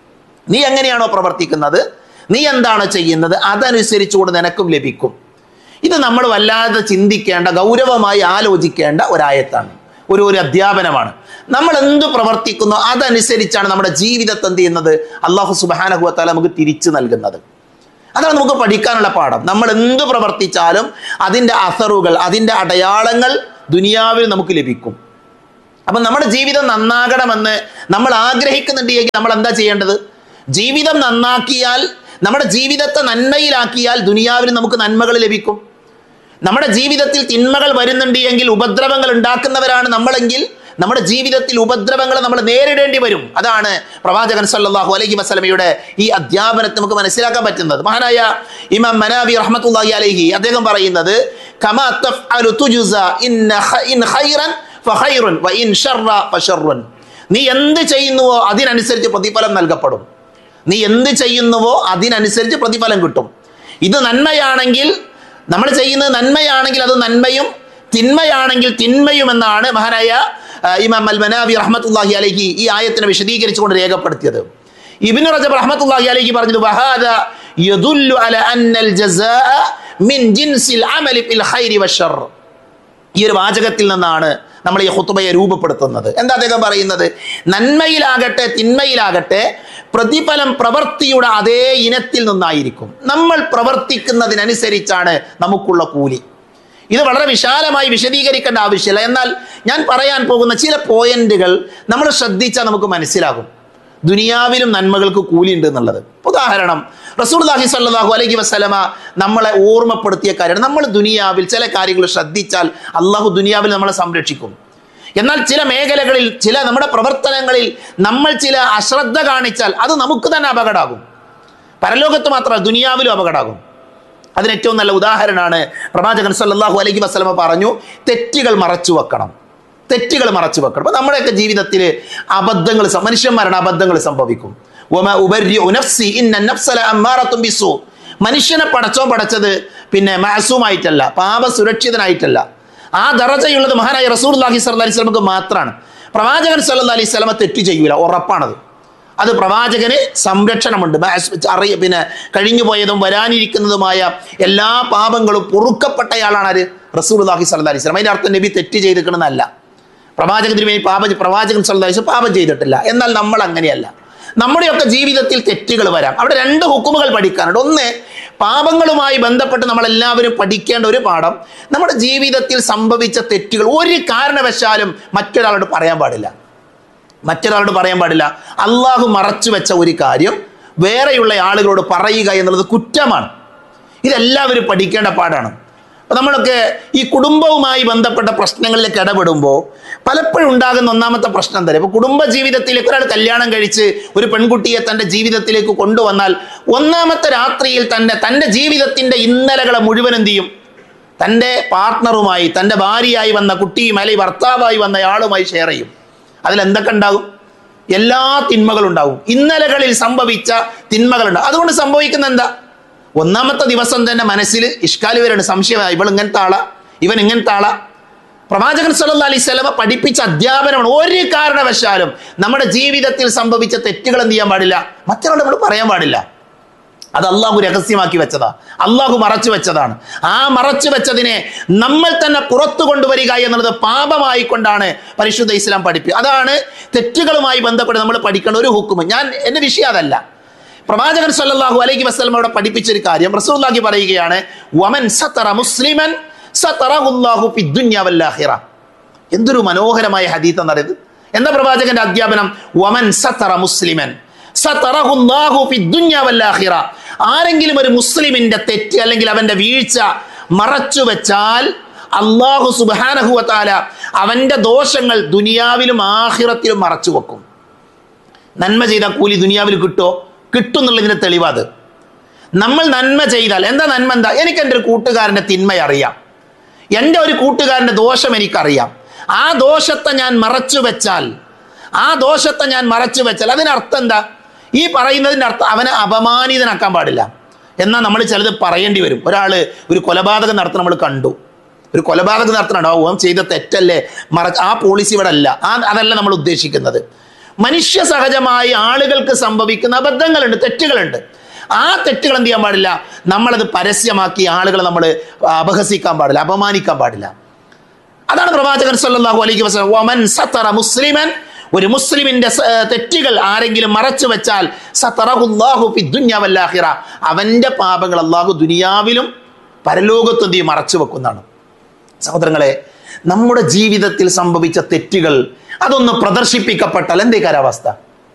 നീ എങ്ങനെയാണോ പ്രവർത്തിക്കുന്നത് നീ എന്താണ് ചെയ്യുന്നത് അതനുസരിച്ചുകൊണ്ട് നിനക്കും ലഭിക്കും ഇത് നമ്മൾ വല്ലാതെ ചിന്തിക്കേണ്ട ഗൗരവമായി ആലോചിക്കേണ്ട ഒരായത്താണ് ഒരു ഒരു അധ്യാപനമാണ് നമ്മൾ എന്ത് പ്രവർത്തിക്കുന്നോ അതനുസരിച്ചാണ് നമ്മുടെ ജീവിതത്തെ എന്ത് ചെയ്യുന്നത് അള്ളാഹു സുബാനഹുവത്താല നമുക്ക് തിരിച്ചു നൽകുന്നത് അതാണ് നമുക്ക് പഠിക്കാനുള്ള പാഠം നമ്മൾ എന്ത് പ്രവർത്തിച്ചാലും അതിൻ്റെ അസറുകൾ അതിൻ്റെ അടയാളങ്ങൾ ദുനിയാവിൽ നമുക്ക് ലഭിക്കും അപ്പം നമ്മുടെ ജീവിതം നന്നാകണമെന്ന് നമ്മൾ ആഗ്രഹിക്കുന്നുണ്ടെങ്കിൽ നമ്മൾ എന്താ ചെയ്യേണ്ടത് ജീവിതം നന്നാക്കിയാൽ നമ്മുടെ ജീവിതത്തെ നന്മയിലാക്കിയാൽ ദുനിയാവിൽ നമുക്ക് നന്മകൾ ലഭിക്കും നമ്മുടെ ജീവിതത്തിൽ തിന്മകൾ വരുന്നുണ്ട് എങ്കിൽ ഉപദ്രവങ്ങൾ ഉണ്ടാക്കുന്നവരാണ് നമ്മളെങ്കിൽ നമ്മുടെ ജീവിതത്തിൽ ഉപദ്രവങ്ങൾ നമ്മൾ നേരിടേണ്ടി വരും അതാണ് പ്രവാചകൻ സല്ലല്ലാഹു അലൈഹി വസല്ലമയുടെ ഈ അധ്യാപനത്തെ നമുക്ക് മനസ്സിലാക്കാൻ പറ്റുന്നത് മഹാനായ ഇമാം മനാവി റഹ്മത്തുള്ളാഹി അലൈഹി അദ്ദേഹം പറയുന്നത് കമാ തഫ്അലു തുജ്സ ഇന്ന ഖ- ഇൻ ഖൈറൻ ഫഖൈറുൻ വ ഇൻ ശർറ ഫശർറുൻ നീ എന്ത് ചെയ്യുന്നുവോ അതിനനുസരിച്ച് പ്രതിഫലം നൽകപ്പെടും നീ എന്ത് ചെയ്യുന്നുവോ അതിനനുസരിച്ച് പ്രതിഫലം കിട്ടും ഇത് നന്മയാണെങ്കിൽ നമ്മൾ ചെയ്യുന്നത് നന്മയാണെങ്കിൽ അത് നന്മയും തിന്മയാണെങ്കിൽ തിന്മയും എന്നാണ് മഹാനായ ആ, ഇമാം അൽ മനാവി റഹ്മത്തുല്ലാഹി അലൈഹി ഈ ആയത്തിനെ വിശദീകരിച്ചുകൊണ്ട് രേഖപ്പെടുത്തിയത് ഇബ്നു റജബ് റഹ്മത്തുല്ലാഹി അലൈഹി പറഞ്ഞത് വഹാദ യദുല്ലു അല അന്നൽ ജസാഅ മിൻ ജിൻസിൽ അമലി ഫിൽ ഖൈരി വശർ ഈ ഒരു വാചകത്തിൽ നിന്നാണ് നമ്മൾ ഈ ഹുത്തുബയെ രൂപപ്പെടുത്തുന്നത് എന്താ അദ്ദേഹം പറയുന്നത് നന്മയിലാകട്ടെ തിന്മയിലാകട്ടെ പ്രതിഫലം പ്രവൃത്തിയുടെ അതേ ഇനത്തിൽ നിന്നായിരിക്കും നമ്മൾ പ്രവർത്തിക്കുന്നതിനനുസരിച്ചാണ് നമുക്കുള്ള കൂലി ഇത് വളരെ വിശാലമായി വിശദീകരിക്കേണ്ട ആവശ്യമില്ല എന്നാൽ ഞാൻ പറയാൻ പോകുന്ന ചില പോയിന്റുകൾ നമ്മൾ ശ്രദ്ധിച്ചാൽ നമുക്ക് മനസ്സിലാകും ദുനിയാവിലും നന്മകൾക്ക് കൂലിയുണ്ട് എന്നുള്ളത് ഉദാഹരണം റസൂൽഹി സല്ലാഹു അലൈഹി വസ്ലമ നമ്മളെ ഓർമ്മപ്പെടുത്തിയ കാര്യം നമ്മൾ ദുനിയാവിൽ ചില കാര്യങ്ങൾ ശ്രദ്ധിച്ചാൽ അള്ളാഹു ദുനിയാവിൽ നമ്മളെ സംരക്ഷിക്കും എന്നാൽ ചില മേഖലകളിൽ ചില നമ്മുടെ പ്രവർത്തനങ്ങളിൽ നമ്മൾ ചില അശ്രദ്ധ കാണിച്ചാൽ അത് നമുക്ക് തന്നെ അപകടമാകും പരലോകത്ത് മാത്രമല്ല ദുനിയാവിലും അപകടമാകും അതിന് ഏറ്റവും നല്ല ഉദാഹരണമാണ് പ്രവാചകൻ സല്ലല്ലാഹു അലൈഹി വസല്ലമ പറഞ്ഞു തെറ്റുകൾ മറച്ചു വെക്കണം തെറ്റുകൾ മറച്ചു വെക്കണം അപ്പൊ നമ്മുടെയൊക്കെ ജീവിതത്തിൽ അബദ്ധങ്ങൾ സം- മനുഷ്യന്മാരുടെ അബദ്ധങ്ങൾ സംഭവിക്കും വമ ഉബര്രിഉ നഫ്സി ഇന്ന നഫ്സ ലഅമ്മാറത്തും ബിസ്സൂ. മനുഷ്യനെ പടച്ചോ പടച്ചത് പിന്നെ മാസൂമായിട്ടല്ല പാപ സുരക്ഷിതനായിട്ടല്ല ആ ദറജയുള്ളത് മഹാനായ റസൂൽ അലൈഹി സ്വലി സ്വലമക്ക് മാത്രമാണ് പ്രവാചകൻ സല്ലല്ലാഹു അലൈഹി സ്വലമ തെറ്റ് ചെയ്യൂല ഉറപ്പാണത് അത് പ്രവാചകന് സംരക്ഷണമുണ്ട് മാസ് അറിയ പിന്നെ കഴിഞ്ഞു പോയതും വരാനിരിക്കുന്നതുമായ എല്ലാ പാപങ്ങളും പൊറുക്കപ്പെട്ടയാളാണ് ആര് റസൂൽ അള്ളാഹി സല്ലല്ലാഹു അലൈഹി സ്വലം അതിൻ്റെ അർത്ഥം നബി തെറ്റ് ചെയ്തിരിക്കണമെന്നല്ല പ്രവാചകത്തിന് വേണ്ടി പാപം പ്രവാചകൻ സല്ലല്ലാഹു അലൈഹി വസല്ലം പാപം ചെയ്തിട്ടില്ല എന്നാൽ നമ്മൾ അങ്ങനെയല്ല നമ്മുടെയൊക്കെ ജീവിതത്തിൽ തെറ്റുകൾ വരാം അവിടെ രണ്ട് ഹുക്കുമുകൾ പഠിക്കാനുണ്ട് ഒന്ന് പാപങ്ങളുമായി ബന്ധപ്പെട്ട് നമ്മൾ എല്ലാവരും പഠിക്കേണ്ട ഒരു പാഠം നമ്മുടെ ജീവിതത്തിൽ സംഭവിച്ച തെറ്റുകൾ ഒരു കാരണവശാലും മറ്റൊരാളോട് പറയാൻ പാടില്ല മറ്റൊരാളോട് പറയാൻ പാടില്ല അള്ളാഹു മറച്ചു വെച്ച ഒരു കാര്യം വേറെയുള്ള ആളുകളോട് പറയുക എന്നുള്ളത് കുറ്റമാണ് ഇതെല്ലാവരും പഠിക്കേണ്ട പാടാണ് അപ്പം നമ്മളൊക്കെ ഈ കുടുംബവുമായി ബന്ധപ്പെട്ട പ്രശ്നങ്ങളിലേക്ക് ഇടപെടുമ്പോൾ പലപ്പോഴും ഉണ്ടാകുന്ന ഒന്നാമത്തെ പ്രശ്നം തരാം ഇപ്പോൾ കുടുംബ ജീവിതത്തിലേക്ക് ഒരാൾ കല്യാണം കഴിച്ച് ഒരു പെൺകുട്ടിയെ തൻ്റെ ജീവിതത്തിലേക്ക് കൊണ്ടുവന്നാൽ ഒന്നാമത്തെ രാത്രിയിൽ തന്നെ തൻ്റെ ജീവിതത്തിൻ്റെ ഇന്നലകളെ മുഴുവൻ എന്ത് ചെയ്യും തൻ്റെ പാർട്ട്ണറുമായി തൻ്റെ ഭാര്യയായി വന്ന കുട്ടിയും അല്ലെങ്കിൽ ഭർത്താവായി വന്ന ആളുമായി ഷെയർ ചെയ്യും അതിൽ എന്തൊക്കെ ഉണ്ടാകും എല്ലാ തിന്മകളും ഉണ്ടാവും ഇന്നലകളിൽ സംഭവിച്ച തിന്മകളുണ്ടാവും അതുകൊണ്ട് സംഭവിക്കുന്ന എന്താ ഒന്നാമത്തെ ദിവസം തന്നെ മനസ്സിൽ ഇഷ്കാലി വരാണ് സംശയമായി ഇവൾ ഇങ്ങനത്തെ ആളാ ഇവൻ ഇങ്ങനത്തെ ആളാ പ്രവാചകൻ സല്ലല്ലാഹു അലൈഹി സ്വലമ പഠിപ്പിച്ച അധ്യാപനമാണ് ഒരു കാരണവശാലും നമ്മുടെ ജീവിതത്തിൽ സംഭവിച്ച തെറ്റുകൾ എന്ത് ചെയ്യാൻ പാടില്ല മറ്റൊരാളോട് നമ്മൾ പറയാൻ പാടില്ല അത് അള്ളാഹു രഹസ്യമാക്കി വെച്ചതാ അള്ളാഹു മറച്ചു വെച്ചതാണ് ആ മറച്ചു വെച്ചതിനെ നമ്മൾ തന്നെ പുറത്തു കൊണ്ടുവരിക എന്നുള്ളത് പാപമായിക്കൊണ്ടാണ് പരിശുദ്ധ ഇസ്ലാം പഠിപ്പിക്കുക അതാണ് തെറ്റുകളുമായി ബന്ധപ്പെട്ട് നമ്മൾ പഠിക്കേണ്ട ഒരു ഹുക്കും ഞാൻ എന്റെ വിഷയം അതല്ല പ്രവാചകൻ സല്ലല്ലാഹു അലൈഹി വസല്ലം അവിടെ പഠിപ്പിച്ച ഒരു കാര്യം റസൂലുള്ളാഹി പറയുകയാണ് വമൻ സതറ മുസ്ലിമൻ സതറഹുല്ലാഹു ഫിദ്ദുനിയ വൽ ആഖിറ എന്തൊരു മനോഹരമായ ഹദീത്ത് എന്നറിയത് എന്താ പ്രവാചകന്റെ അധ്യാപനം വമൻ സതറ മുസ്ലിമൻ സതറഹുല്ലാഹു ഫിദ്ദുനിയ വൽ ആഖിറ ആരെങ്കിലും ഒരു മുസ്ലിമിന്റെ തെറ്റ് അല്ലെങ്കിൽ അവന്റെ വീഴ്ച മറച്ചു വെച്ചാൽ അള്ളാഹു സുബ്ഹാനഹു വതആല അവന്റെ ദോഷങ്ങൾ ദുനിയാവിലും ആഖിറത്തിലും മറച്ചു വെക്കും നന്മ ചെയ്താൽ കൂലി ദുനിയാവിൽ കിട്ടോ കിട്ടും എന്നുള്ളതിന്റെ തെളിവാത് നമ്മൾ നന്മ ചെയ്താൽ എന്താ നന്മ എന്താ എനിക്ക് എൻ്റെ ഒരു കൂട്ടുകാരൻ്റെ തിന്മ അറിയാം എൻ്റെ ഒരു കൂട്ടുകാരൻ്റെ ദോഷം എനിക്കറിയാം ആ ദോഷത്തെ ഞാൻ മറച്ചു വെച്ചാൽ ആ ദോഷത്തെ ഞാൻ മറച്ചു വെച്ചാൽ അതിനർത്ഥം എന്താ ഈ പറയുന്നതിൻ്റെ അർത്ഥം അവനെ അപമാനിതനാക്കാൻ പാടില്ല എന്നാൽ നമ്മൾ ചിലത് പറയേണ്ടി വരും ഒരാൾ ഒരു കൊലപാതകം നടത്തുന്ന നമ്മൾ കണ്ടു ഒരു കൊലപാതകം നടത്തണോ ഓം ചെയ്ത തെറ്റല്ലേ മറ ആ പോളിസി ഇവിടെ അല്ല ആ അതല്ല നമ്മൾ ഉദ്ദേശിക്കുന്നത് മനുഷ്യ സഹജമായി ആളുകൾക്ക് സംഭവിക്കുന്ന അബദ്ധങ്ങളുണ്ട് തെറ്റുകളുണ്ട് ആ തെറ്റുകൾ എന്ത് ചെയ്യാൻ പാടില്ല നമ്മളത് പരസ്യമാക്കി ആളുകളെ നമ്മൾ അപഹസിക്കാൻ പാടില്ല അപമാനിക്കാൻ പാടില്ല അതാണ് പ്രവാചകൻ സല്ലല്ലാഹു അലൈഹി വസല്ലം വമൻ സതറ മുസ്ലിമൻ ഒരു മുസ്ലിമിന്റെ സ- തെറ്റുകൾ ആരെങ്കിലും മറച്ചു വെച്ചാൽ സതറഹുല്ലാഹു ഫി ദുനിയ വൽ ആഖിറ അവന്റെ പാപങ്ങൾ അള്ളാഹു ദുനിയാവിലും പരലോകത്തും എന്ത് ചെയ്യും? മറച്ചു വെക്കുന്നതാണ് സഹോദരങ്ങളെ നമ്മുടെ ജീവിതത്തിൽ സംഭവിച്ച തെറ്റുകൾ അതൊന്ന് പ്രദർശിപ്പിക്കപ്പെട്ടാൽ എന്തേ കാലാവസ്ഥ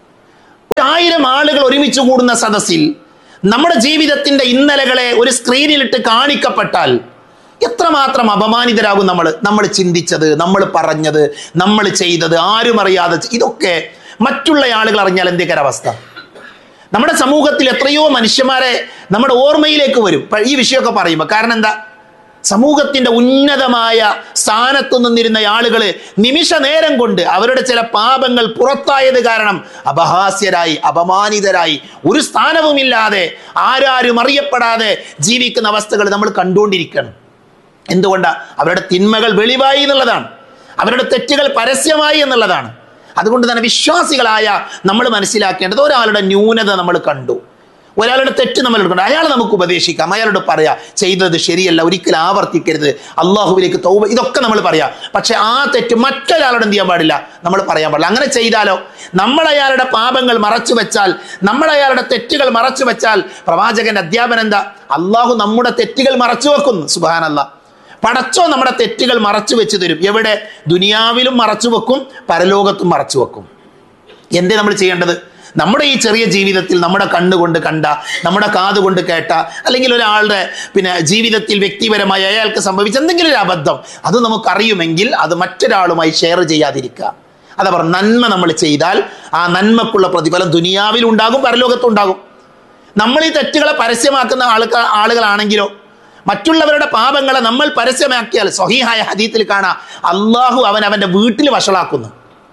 ഒരായിരം ആളുകൾ ഒരുമിച്ച് കൂടുന്ന സദസ്സിൽ നമ്മുടെ ജീവിതത്തിന്റെ ഇന്നലകളെ ഒരു സ്ക്രീനിലിട്ട് കാണിക്കപ്പെട്ടാൽ എത്രമാത്രം അപമാനിതരാകും നമ്മൾ നമ്മൾ ചിന്തിച്ചത് നമ്മൾ പറഞ്ഞത് നമ്മൾ ചെയ്തത് ആരും അറിയാതെ ചെ- ഇതൊക്കെ മറ്റുള്ള ആളുകൾ അറിഞ്ഞാൽ എന്തേക്കാര അവസ്ഥ നമ്മുടെ സമൂഹത്തിൽ എത്രയോ മനുഷ്യന്മാരെ നമ്മുടെ ഓർമ്മയിലേക്ക് വരും ഇപ്പൊ ഈ വിഷയമൊക്കെ പറയുമ്പോൾ കാരണം എന്താ സമൂഹത്തിന്റെ ഉന്നതമായ സ്ഥാനത്തു നിന്നിരുന്ന ആളുകൾ നിമിഷ നേരം കൊണ്ട് അവരുടെ ചില പാപങ്ങൾ പുറത്തായത് കാരണം അപഹാസ്യരായി അപമാനിതരായി ഒരു സ്ഥാനവുമില്ലാതെ ആരാരും അറിയപ്പെടാതെ ജീവിക്കുന്ന അവസ്ഥകൾ നമ്മൾ കണ്ടുകൊണ്ടിരിക്കണം എന്തുകൊണ്ടാ അവരുടെ തിന്മകൾ വെളിവായി എന്നുള്ളതാണ് അവരുടെ തെറ്റുകൾ പരസ്യമായി എന്നുള്ളതാണ് അതുകൊണ്ട് തന്നെ വിശ്വാസികളായ നമ്മൾ മനസ്സിലാക്കേണ്ടത് ഒരാളുടെ ന്യൂനത നമ്മൾ കണ്ടു ഒരാളുടെ തെറ്റ് നമ്മൾ എടുക്കണം അയാളെ നമുക്ക് ഉപദേശിക്കാം അയാളോട് പറയാം ചെയ്തത് ശരിയല്ല ഒരിക്കലും ആവർത്തിക്കരുത് അള്ളാഹുവിലേക്ക് തൗബ ഇതൊക്കെ നമ്മൾ പറയാം പക്ഷെ ആ തെറ്റ് മറ്റൊരാളോട് എന്ത് ചെയ്യാൻ പാടില്ല നമ്മൾ പറയാൻ പാടില്ല അങ്ങനെ ചെയ്താലോ നമ്മൾ അയാളുടെ പാപങ്ങൾ മറച്ചു വെച്ചാൽ നമ്മൾ അയാളുടെ തെറ്റുകൾ മറച്ചു വെച്ചാൽ പ്രവാചകന്റെ അധ്യാപനം എന്താ അള്ളാഹു നമ്മുടെ തെറ്റുകൾ മറച്ചു വെക്കുന്നു സുബാനല്ല പടച്ചോ നമ്മുടെ തെറ്റുകൾ മറച്ചു വെച്ച് തരും എവിടെ ദുനിയാവിലും മറച്ചു വെക്കും പരലോകത്തും മറച്ചു വെക്കും എന്തേ നമ്മൾ ചെയ്യേണ്ടത് നമ്മുടെ ഈ ചെറിയ ജീവിതത്തിൽ നമ്മുടെ കണ്ണുകൊണ്ട് കണ്ട നമ്മുടെ കാതുകൊണ്ട് കേട്ട അല്ലെങ്കിൽ ഒരാളുടെ പിന്നെ ജീവിതത്തിൽ വ്യക്തിപരമായി അയാൾക്ക് സംഭവിച്ച എന്തെങ്കിലും ഒരു അബദ്ധം അത് നമുക്കറിയുമെങ്കിൽ അത് മറ്റൊരാളുമായി ഷെയർ ചെയ്യാതിരിക്കുക അതാ പറഞ്ഞ നന്മ നമ്മൾ ചെയ്താൽ ആ നന്മക്കുള്ള പ്രതിഫലം ദുനിയാവിൽ ഉണ്ടാകും പരലോകത്തും ഉണ്ടാകും നമ്മൾ ഈ തെറ്റുകളെ പരസ്യമാക്കുന്ന ആൾക്കാർ ആളുകളാണെങ്കിലോ മറ്റുള്ളവരുടെ പാപങ്ങളെ നമ്മൾ പരസ്യമാക്കിയാൽ സ്വഹീഹായ ഹദീത്തിൽ കാണാം അള്ളാഹു അവൻ അവൻ്റെ വീട്ടിൽ വഷളാക്കുന്നു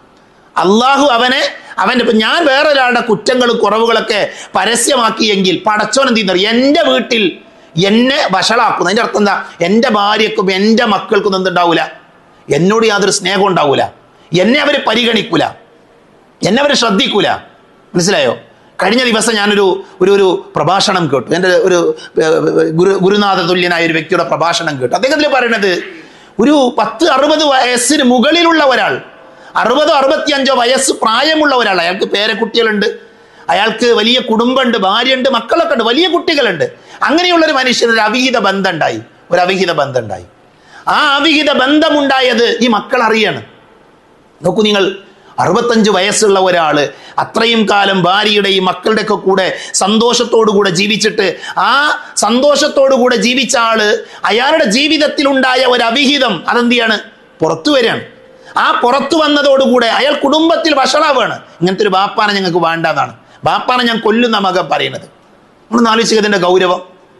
അള്ളാഹു അവനെ അവൻ്റെ ഇപ്പം ഞാൻ വേറെ ഒരാളുടെ കുറ്റങ്ങളും കുറവുകളൊക്കെ പരസ്യമാക്കിയെങ്കിൽ പടച്ചോൻ എന്ത് ചെയ്യുന്നത് എൻ്റെ വീട്ടിൽ എന്നെ വഷളാക്കുന്നു അതിൻ്റെ അർത്ഥം എന്താ എൻ്റെ ഭാര്യക്കും എൻ്റെ മക്കൾക്കും എന്തുണ്ടാവൂല എന്നോട് യാതൊരു സ്നേഹം ഉണ്ടാവൂല എന്നെ അവർ പരിഗണിക്കൂല എന്നെ അവർ ശ്രദ്ധിക്കൂല മനസ്സിലായോ കഴിഞ്ഞ ദിവസം ഞാനൊരു ഒരു ഒരു പ്രഭാഷണം കേട്ടു എൻ്റെ ഒരു ഏർ, ഗുരു ഗുരുനാഥ തുല്യനായ ഒരു വ്യക്തിയുടെ പ്രഭാഷണം കേട്ടു അദ്ദേഹത്തിൽ പറയണത് ഒരു പത്ത് അറുപത് വയസ്സിന് മുകളിലുള്ള ഒരാൾ അറുപതോ അറുപത്തിയഞ്ചോ വയസ്സ് പ്രായമുള്ള ഒരാൾ അയാൾക്ക് പേരക്കുട്ടികളുണ്ട് അയാൾക്ക് വലിയ കുടുംബമുണ്ട് ഭാര്യയുണ്ട് മക്കളൊക്കെ ഉണ്ട് വലിയ കുട്ടികളുണ്ട് അങ്ങനെയുള്ള ഒരു മനുഷ്യന് ഒരു അവിഹിത ബന്ധം ഉണ്ടായി ഒരു അവിഹിത ബന്ധം ഉണ്ടായി ആ അവിഹിത ബന്ധമുണ്ടായത് ഈ മക്കൾ അറിയാണ് നോക്കൂ നിങ്ങൾ അറുപത്തഞ്ച് വയസ്സുള്ള ഒരാള് അത്രയും കാലം ഭാര്യയുടെയും മക്കളുടെയൊക്കെ കൂടെ സന്തോഷത്തോടു കൂടെ ജീവിച്ചിട്ട് ആ സന്തോഷത്തോടു കൂടെ ജീവിച്ച ആള് അയാളുടെ ജീവിതത്തിൽ ഉണ്ടായ ഒരു അവിഹിതം അതെന്ത് ചെയ്യാണ് പുറത്തു വരികയാണ് ആ പുറത്തു വന്നതോടുകൂടെ അയാൾ കുടുംബത്തിൽ വഷളാവാണ് ഇങ്ങനത്തെ ഒരു ബാപ്പാനെ ഞങ്ങൾക്ക് വേണ്ടെന്നാണ് ബാപ്പാനെ ഞാൻ കൊല്ലുന്ന മകൻ പറയുന്നത് നമ്മൾ ആലോചിക്കുക ഇതിന്റെ ഗൗരവം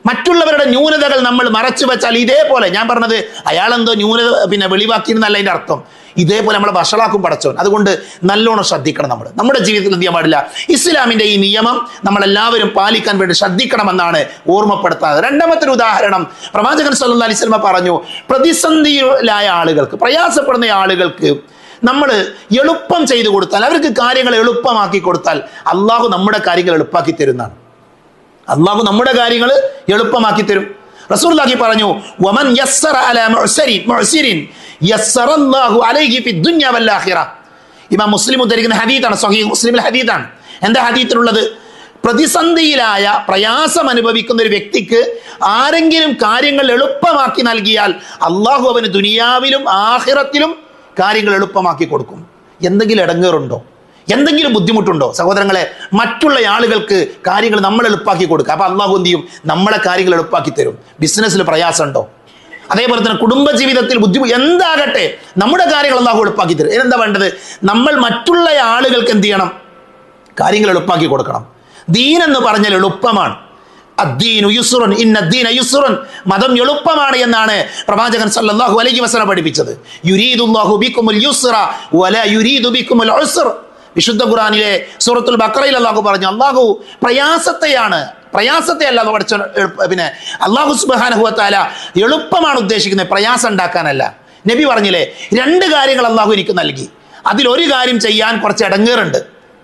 മറ്റുള്ളവരുടെ ന്യൂനതകൾ നമ്മൾ മറച്ചു വെച്ചാൽ ഇതേപോലെ ഞാൻ പറഞ്ഞത് അയാളെന്തോ ന്യൂനത പിന്നെ വെളിവാക്കിയിരുന്നല്ല അതിന്റെ അർത്ഥം ഇതേപോലെ നമ്മളെ വഷളാക്കും പടച്ചോൻ അതുകൊണ്ട് നല്ലോണം ശ്രദ്ധിക്കണം നമ്മൾ നമ്മുടെ ജീവിതത്തിൽ എന്ത് ചെയ്യാൻ പാടില്ല ഇസ്ലാമിന്റെ ഈ നിയമം നമ്മളെല്ലാവരും പാലിക്കാൻ വേണ്ടി ശ്രദ്ധിക്കണമെന്നാണ് ഓർമ്മപ്പെടുത്താറ് രണ്ടാമത്തെ ഒരു ഉദാഹരണം പ്രവാചകൻ സല്ലല്ലാഹു അലൈഹി വസല്ലമ പറഞ്ഞു പ്രതിസന്ധിയിലായ ആളുകൾക്ക് പ്രയാസപ്പെടുന്ന ആളുകൾക്ക് നമ്മൾ എളുപ്പം ചെയ്തു കൊടുത്താൽ അവർക്ക് കാര്യങ്ങൾ എളുപ്പമാക്കി കൊടുത്താൽ അള്ളാഹു നമ്മുടെ കാര്യങ്ങൾ എളുപ്പാക്കി തരുന്നതാണ് അള്ളാഹു നമ്മുടെ കാര്യങ്ങൾ എളുപ്പമാക്കി തരും റസൂലുള്ളാഹി പറഞ്ഞു വമൻ യസ്സറ അലാ മുഅ്സരിൻ മുഅ്സിരിൻ യസ്സറല്ലാഹു അലൈഹി ഫി ദുനിയ വൽ ആഖിറ ഇമാം മുസ്ലിം ഉദ്ധരിക്കുന്ന ഹദീത്താണ് സ്വഹീഹ് മുസ്ലിമിൽ ഹദീത്താണ് എന്താ ഹദീത്തിലുള്ളത് പ്രതിസന്ധിയിലായ പ്രയാസം അനുഭവിക്കുന്ന ഒരു വ്യക്തിക്ക് ആരെങ്കിലും കാര്യങ്ങൾ എളുപ്പമാക്കി നൽകിയാൽ അള്ളാഹു അവന് ദുനിയാവിലും ആഹിറത്തിലും കാര്യങ്ങൾ എളുപ്പമാക്കി കൊടുക്കും എന്തെങ്കിലും ഇടങ്ങേറുണ്ടോ എന്തെങ്കിലും ബുദ്ധിമുട്ടുണ്ടോ സഹോദരങ്ങളെ മറ്റുള്ള ആളുകൾക്ക് കാര്യങ്ങൾ നമ്മൾ എളുപ്പാക്കി കൊടുക്കുക അപ്പൊ അള്ളാഹു എന്ത് ചെയ്യും നമ്മളെ കാര്യങ്ങൾ എളുപ്പാക്കി തരും ബിസിനസ്സിൽ പ്രയാസമുണ്ടോ അതേപോലെ തന്നെ കുടുംബജീവിതത്തിൽ ബുദ്ധിമുട്ട് എന്താകട്ടെ നമ്മുടെ കാര്യങ്ങൾ അള്ളാഹു എളുപ്പാക്കി തരും എന്താ വേണ്ടത് നമ്മൾ മറ്റുള്ള ആളുകൾക്ക് എന്ത് ചെയ്യണം കാര്യങ്ങൾ എളുപ്പാക്കി കൊടുക്കണം ദീൻ എന്ന് പറഞ്ഞാൽ എളുപ്പമാണ് അദ്ദീനു യുസുറൻ ഇന്ന ദീന യുസുറൻ മതം എളുപ്പമാണ് എന്നാണ് പ്രവാചകൻ സല്ലല്ലാഹു അലൈഹി വസല്ലം പഠിപ്പിച്ചത് യുരീദുല്ലാഹു ബിക്കുമുൽ യുസ്റ വല യുരീദു ബിക്കുമുൽ ഉസ്ർ വിശുദ്ധ ഖുർആനിലെ സൂറത്തുൽ ബഖറയിൽ അല്ലാഹു പറഞ്ഞു അല്ലാഹു പ്രയാസത്തെയാണ് പ്രയാസത്തെ അല്ല പഠിച്ച പിന്നെ അള്ളാഹു സുബ്ഹാനഹു വതആല എളുപ്പമാണ് ഉദ്ദേശിക്കുന്നത് പ്രയാസം ഉണ്ടാക്കാനല്ല നബി പറഞ്ഞില്ലേ രണ്ട് കാര്യങ്ങൾ അള്ളാഹു എനിക്ക് നൽകി അതിലൊരു കാര്യം ചെയ്യാൻ കുറച്ച് ഇടങ്ങേറുണ്ട്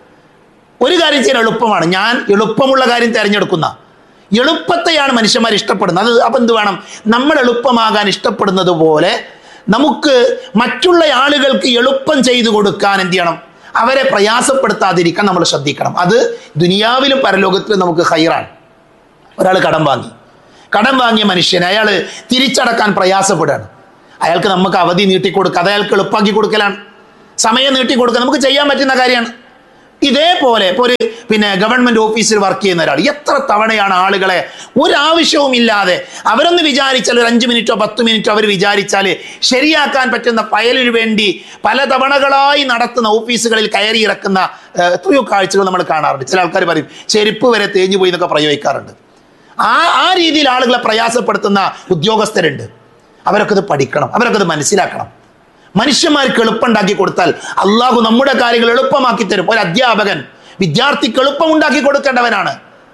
ഒരു കാര്യം ചെയ്യാൻ എളുപ്പമാണ് ഞാൻ എളുപ്പമുള്ള കാര്യം തിരഞ്ഞെടുക്കുന്ന എളുപ്പത്തെയാണ് മനുഷ്യന്മാർ ഇഷ്ടപ്പെടുന്നത് അത് അപ്പം എന്ത് വേണം നമ്മൾ എളുപ്പമാകാൻ ഇഷ്ടപ്പെടുന്നത് പോലെ നമുക്ക് മറ്റുള്ള ആളുകൾക്ക് എളുപ്പം ചെയ്തു കൊടുക്കാൻ എന്ത് ചെയ്യണം അവരെ പ്രയാസപ്പെടുത്താതിരിക്കാൻ നമ്മൾ ശ്രദ്ധിക്കണം അത് ദുനിയാവിലും പരലോകത്തിലും നമുക്ക് ഹൈറാണ് ഒരാൾ കടം വാങ്ങി കടം വാങ്ങിയ മനുഷ്യൻ അയാൾ തിരിച്ചടക്കാൻ പ്രയാസപ്പെടുകയാണ് അയാൾക്ക് നമുക്ക് അവധി നീട്ടിക്കൊടുക്കുക അത് അയാൾക്ക് എളുപ്പമാക്കി കൊടുക്കലാണ് സമയം നീട്ടിക്കൊടുക്കുക നമുക്ക് ചെയ്യാൻ പറ്റുന്ന കാര്യമാണ് ഇതേപോലെ ഇപ്പോൾ ഒരു പിന്നെ ഗവൺമെന്റ് ഓഫീസിൽ വർക്ക് ചെയ്യുന്ന ഒരാൾ എത്ര തവണയാണ് ആളുകളെ ഒരാവശ്യവും ഇല്ലാതെ അവരൊന്ന് വിചാരിച്ചാൽ ഒരു അഞ്ച് മിനിറ്റോ പത്ത് മിനിറ്റോ അവർ വിചാരിച്ചാൽ ശരിയാക്കാൻ പറ്റുന്ന ഫയലിന് വേണ്ടി പല തവണകളായി നടത്തുന്ന ഓഫീസുകളിൽ കയറി ഇറക്കുന്ന ഏഹ്, എത്രയോ കാഴ്ചകൾ നമ്മൾ കാണാറുണ്ട് ചില ആൾക്കാർ പറയും ചെരുപ്പ് വരെ തേഞ്ഞു പോയി എന്നൊക്കെ പ്രയോഗിക്കാറുണ്ട് ആ ആ രീതിയിൽ ആളുകളെ പ്രയാസപ്പെടുത്തുന്ന ഉദ്യോഗസ്ഥരുണ്ട് അവരൊക്കെ ഇത് പഠിക്കണം അവരൊക്കെ ഇത് മനസ്സിലാക്കണം മനുഷ്യന്മാർക്ക് എളുപ്പമുണ്ടാക്കി കൊടുത്താൽ അള്ളാഹു നമ്മുടെ കാര്യങ്ങൾ എളുപ്പമാക്കി തരും ഒരു അധ്യാപകൻ വിദ്യാർത്ഥിക്ക് എളുപ്പമുണ്ടാക്കി കൊടുക്കേണ്ടവനാണ്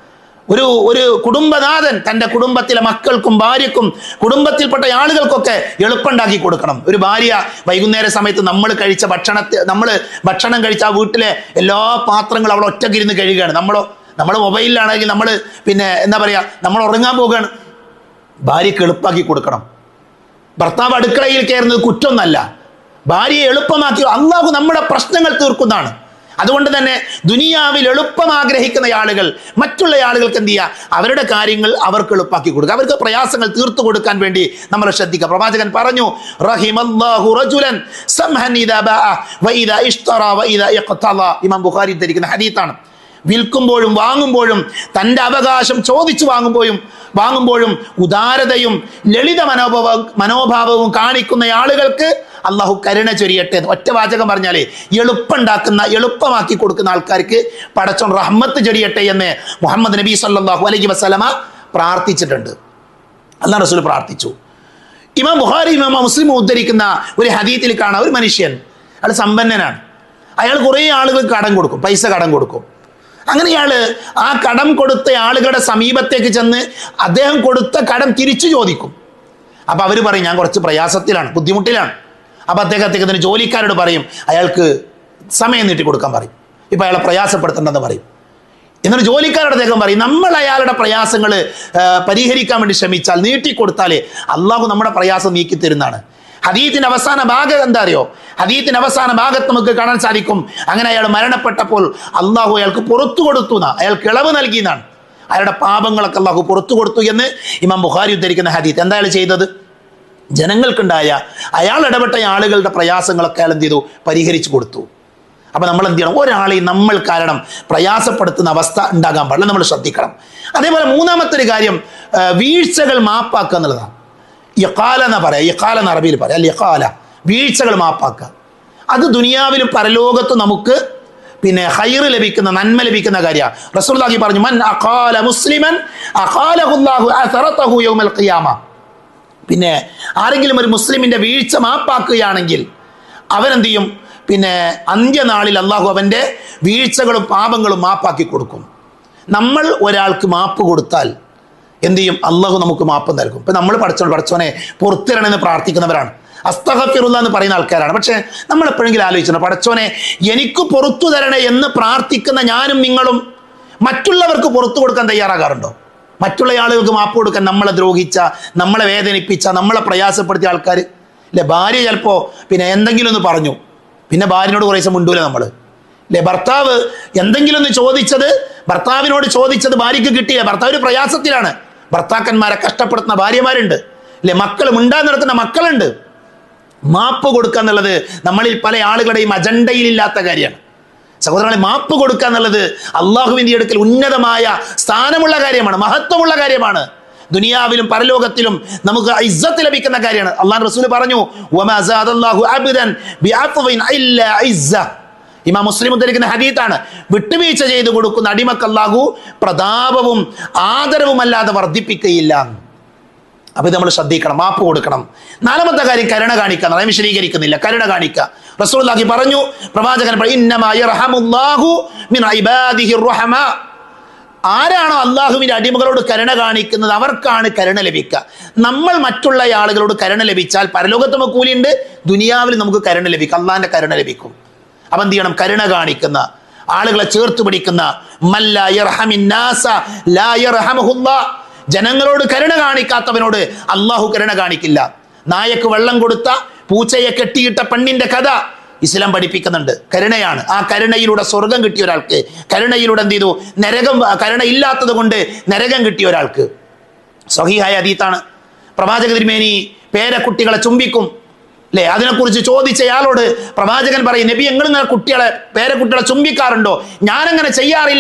ഒരു ഒരു കുടുംബനാഥൻ തൻ്റെ കുടുംബത്തിലെ മക്കൾക്കും ഭാര്യക്കും കുടുംബത്തിൽപ്പെട്ട ആളുകൾക്കൊക്കെ എളുപ്പമുണ്ടാക്കി കൊടുക്കണം ഒരു ഭാര്യ വൈകുന്നേര സമയത്ത് നമ്മൾ കഴിച്ച ഭക്ഷണത്തെ നമ്മൾ ഭക്ഷണം കഴിച്ച ആ വീട്ടിലെ എല്ലാ പാത്രങ്ങളും അവൾ ഒറ്റക്കിരുന്ന് കഴുകുകയാണ് നമ്മളോ നമ്മൾ മൊബൈലിലാണെങ്കിൽ നമ്മൾ പിന്നെ എന്താ പറയുക നമ്മൾ ഉറങ്ങാൻ പോവുകയാണ് ഭാര്യയ്ക്ക് എളുപ്പമാക്കി കൊടുക്കണം ഭർത്താവ് അടുക്കളയിൽ കയറുന്നത് കുറ്റമൊന്നല്ല ഭാര്യയെ എളുപ്പമാക്കി അള്ളാഹു നമ്മുടെ പ്രശ്നങ്ങൾ തീർക്കുന്നതാണ് അതുകൊണ്ട് തന്നെ ദുനിയാവിൽ എളുപ്പം ആഗ്രഹിക്കുന്ന ആളുകൾ മറ്റുള്ള ആളുകൾക്ക് എന്ത് ചെയ്യുക അവരുടെ കാര്യങ്ങൾ അവർക്ക് എളുപ്പാക്കി കൊടുക്കുക അവർക്ക് പ്രയാസങ്ങൾ തീർത്തു കൊടുക്കാൻ വേണ്ടി നമ്മൾ ശ്രദ്ധിക്കുക പ്രവാചകൻ പറഞ്ഞു റഹിമല്ലാഹു റജുലൻ സംഹൻ ഇദാ ബാഅ വഇദാ ഇഷ്തറ വഇദാ ഇഖ്തള ഇമാം ബുഖാരി ധരിക്കുന്ന ഹദീത്താണ് വിൽക്കുമ്പോഴും വാങ്ങുമ്പോഴും തൻ്റെ അവകാശം ചോദിച്ചു വാങ്ങുമ്പോഴും വാങ്ങുമ്പോഴും ഉദാരതയും ലളിത മനോഭാവ മനോഭാവവും കാണിക്കുന്ന ആളുകൾക്ക് അള്ളാഹു കരുണ ചൊരിയട്ടെ എന്ന് ഒറ്റ വാചകം പറഞ്ഞാലേ എളുപ്പമുണ്ടാക്കുന്ന എളുപ്പമാക്കി കൊടുക്കുന്ന ആൾക്കാർക്ക് പടച്ചോൻ റഹ്മത്ത് ചൊരിയട്ടെ എന്ന് മുഹമ്മദ് നബി സല്ലല്ലാഹു അലൈഹി വസല്ലമ പ്രാർത്ഥിച്ചിട്ടുണ്ട് അള്ളാഹ് റസൂൽ പ്രാർത്ഥിച്ചു ഇമാം ബുഖാരി ഇമാം മുസ്ലിം ഉദ്ധരിക്കുന്ന ഒരു ഹദീത്തിൽ കാണാം ഒരു മനുഷ്യൻ അയാൾ സമ്പന്നനാണ് അയാൾ കുറേ ആളുകൾക്ക് കടം കൊടുക്കും പൈസ കടം കൊടുക്കും അങ്ങനെ ഇയാൾ ആ കടം കൊടുത്ത ആളുകളുടെ സമീപത്തേക്ക് ചെന്ന് അദ്ദേഹം കൊടുത്ത കടം തിരിച്ചു ചോദിക്കും അപ്പൊ അവർ പറയും ഞാൻ കുറച്ച് പ്രയാസത്തിലാണ് ബുദ്ധിമുട്ടിലാണ് അപ്പൊ അദ്ദേഹം അദ്ദേഹത്തിന് ജോലിക്കാരോട് പറയും അയാൾക്ക് സമയം നീട്ടി കൊടുക്കാൻ പറയും ഇപ്പൊ അയാളെ പ്രയാസപ്പെടുത്തണ്ടെന്ന് പറയും എന്നിട്ട് ജോലിക്കാരുടെ അദ്ദേഹം പറയും നമ്മൾ അയാളുടെ പ്രയാസങ്ങൾ പരിഹരിക്കാൻ വേണ്ടി ശ്രമിച്ചാൽ നീട്ടിക്കൊടുത്താലേ അള്ളാഹു നമ്മുടെ പ്രയാസം നീക്കി തരുന്നതാണ് ഹദീത്തിന്റെ അവസാന ഭാഗം എന്താ അറിയോ ഹദീത്തിന്റെ അവസാന ഭാഗത്ത് നമുക്ക് കാണാൻ സാധിക്കും അങ്ങനെ അയാൾ മരണപ്പെട്ടപ്പോൾ അള്ളാഹു അയാൾക്ക് പുറത്തു കൊടുത്തു എന്നാ അയാൾക്ക് ഇളവ് നൽകിയെന്നാണ് അയാളുടെ പാപങ്ങളൊക്കെ അള്ളാഹു പുറത്തു കൊടുത്തു എന്ന് ഇമാം ബുഖാരി ഉദ്ധരിക്കുന്ന ഹദീത്ത് എന്താ അയാൾ ചെയ്തത് ജനങ്ങൾക്കുണ്ടായ അയാൾ ഇടപെട്ട ആളുകളുടെ പ്രയാസങ്ങളൊക്കെ അയാൾ എന്ത് ചെയ്തു പരിഹരിച്ചു കൊടുത്തു അപ്പൊ നമ്മൾ എന്ത് ചെയ്യണം ഒരാളെയും നമ്മൾ കാരണം പ്രയാസപ്പെടുത്തുന്ന അവസ്ഥ ഉണ്ടാകാൻ പാടില്ല നമ്മൾ ശ്രദ്ധിക്കണം അതേപോലെ മൂന്നാമത്തെ ഒരു കാര്യം ആ, വീഴ്ചകൾ മാപ്പാക്കുക എന്നുള്ളതാണ് യക്കാല എന്നാ പറയാം യക്കാല എന്ന അറബിയിൽ പറയാം അല്ല യക്കാല വീഴ്ചകൾ മാപ്പാക്കുക അത് ദുനിയാവിലും പരലോകത്തും നമുക്ക് പിന്നെ ഹൈറ് ലഭിക്കുന്ന നന്മ ലഭിക്കുന്ന കാര്യമാണ് റസൂലുള്ളാഹി പറഞ്ഞു മൻ അഖാല മുസ്ലിമൻ അഖാലഹുല്ലാഹു അസറതഹു യൗമൽ ഖിയാമ പിന്നെ ആരെങ്കിലും ഒരു മുസ്ലിമിന്റെ വീഴ്ച മാപ്പാക്കുകയാണെങ്കിൽ അവനെന്ത് ചെയ്യും പിന്നെ അന്ത്യനാളിൽ അള്ളാഹു അവന്റെ വീഴ്ചകളും പാപങ്ങളും മാപ്പാക്കി കൊടുക്കും നമ്മൾ ഒരാൾക്ക് മാപ്പ് കൊടുത്താൽ എന്ത് ചെയ്യും അള്ളാഹു നമുക്ക് മാപ്പ് നൽകും ഇപ്പൊ നമ്മൾ പഠിച്ചോ പഠിച്ചോനെ പുറത്തിരണെന്ന് പ്രാർത്ഥിക്കുന്നവരാണ് അസ്തഹഫിറുള്ള എന്ന് പറയുന്ന ആൾക്കാരാണ് പക്ഷെ നമ്മൾ എപ്പോഴെങ്കിലും ആലോചിച്ചിട്ടുണ്ട് പടച്ചോനെ എനിക്ക് പുറത്തു തരണേ എന്ന് പ്രാർത്ഥിക്കുന്ന ഞാനും നിങ്ങളും മറ്റുള്ളവർക്ക് പുറത്തു കൊടുക്കാൻ തയ്യാറാകാറുണ്ടോ മറ്റുള്ള ആളുകൾക്ക് മാപ്പ് കൊടുക്കാൻ നമ്മളെ ദ്രോഹിച്ച നമ്മളെ വേദനിപ്പിച്ച നമ്മളെ പ്രയാസപ്പെടുത്തിയ ആൾക്കാർ അല്ലെ ഭാര്യ ചിലപ്പോ പിന്നെ എന്തെങ്കിലും ഒന്ന് പറഞ്ഞു പിന്നെ ഭാര്യനോട് കുറേ ദിവസം മുണ്ടൂല നമ്മൾ അല്ലെ ഭർത്താവ് എന്തെങ്കിലും ഒന്ന് ചോദിച്ചത് ഭർത്താവിനോട് ചോദിച്ചത് ഭാര്യയ്ക്ക് കിട്ടിയില്ല ഭർത്താവ് ഒരു പ്രയാസത്തിലാണ് ഭർത്താക്കന്മാരെ കഷ്ടപ്പെടുത്തുന്ന ഭാര്യമാരുണ്ട് അല്ലെ മക്കൾ മിണ്ടാൻ നടത്തുന്ന മക്കളുണ്ട് മാപ്പ് കൊടുക്കുക എന്നുള്ളത് നമ്മളിൽ പല ആളുകളുടെയും അജണ്ടയിലില്ലാത്ത കാര്യമാണ് സഹോദരങ്ങളെ മാപ്പ് കൊടുക്കുക എന്നുള്ളത് അള്ളാഹുവിൻ്റെ അടുക്കൽ ഉന്നതമായ സ്ഥാനമുള്ള കാര്യമാണ് മഹത്വമുള്ള കാര്യമാണ് ദുനിയാവിലും പരലോകത്തിലും നമുക്ക് ഇസ്സത്ത് ലഭിക്കുന്ന കാര്യമാണ് അള്ളാഹ് റസൂൽ പറഞ്ഞു "വമാ സാദല്ലാഹു അബ്ദൻ ബിഅഫ്വിൻ ഇല്ലാ ഇസ്സ." ഇമാം മുസ്ലിം ഉദ്ധരിക്കുന്ന ഹദീത്താണ് വിട്ടുവീഴ്ച ചെയ്തു കൊടുക്കുന്ന അടിമക്ക് അല്ലാഹു പ്രതാപവും ആദരവുമല്ലാതെ വർദ്ധിപ്പിക്കുകയില്ല അപ്പൊ ഇത് നമ്മൾ ശ്രദ്ധിക്കണം മാപ്പ് കൊടുക്കണം നാലാമത്തെ കാര്യം കരുണ കാണിക്കുക ഞാൻ വിശദീകരിക്കുന്നില്ല കരുണ കാണിക്കുക റസൂലുള്ളാഹി പറഞ്ഞു പ്രവാചകൻ പറഞ്ഞു, "ഇന്നമാ യർഹമുല്ലാഹു മിൻ ഇബാദിഹിർ റഹമാ." ആരാണോ അള്ളാഹുവിന്റെ അടിമകളോട് കരുണ കാണിക്കുന്നത് അവർക്കാണ് കരുണ ലഭിക്കുക നമ്മൾ മറ്റുള്ള ആളുകളോട് കരുണ ലഭിച്ചാൽ പരലോകത്ത് നമുക്ക് കൂലിയുണ്ട് ദുനിയാവിൽ നമുക്ക് കരുണ ലഭിക്കും അള്ളാഹിന്റെ കരുണ ലഭിക്കും അപ്പൊ എന്ത് ചെയ്യണം കരുണ കാണിക്കുന്ന ആളുകളെ ചേർത്ത് പിടിക്കുന്ന മല്ല യർഹമിൻ നാസ ലാ യർഹമുഹുല്ലാ. ജനങ്ങളോട് കരുണ കാണിക്കാത്തവനോട് അള്ളാഹു കരുണ കാണിക്കില്ല നായക്ക് വെള്ളം കൊടുത്ത പൂച്ചയെ കെട്ടിയിട്ട പെണ്ണിന്റെ കഥ ഇസ്ലാം പഠിപ്പിക്കുന്നുണ്ട് കരുണയാണ് ആ കരുണയിലൂടെ സ്വർഗം കിട്ടിയ ഒരാൾക്ക് കരുണയിലൂടെ എന്ത് ചെയ്തു നരകം കരുണ ഇല്ലാത്തത് കൊണ്ട് നരകം കിട്ടിയ ഒരാൾക്ക് സഹിഹായ അതീത്താണ് പ്രവാചക തിരുമേനി പേരക്കുട്ടികളെ ചുംബിക്കും അല്ലേ അതിനെക്കുറിച്ച് ചോദിച്ചയാളോട് പ്രവാചകൻ പറയും നബി എങ്ങനെ കുട്ടികളെ പേരക്കുട്ടികളെ ചുംബിക്കാറുണ്ടോ ഞാനങ്ങനെ ചെയ്യാറില്ല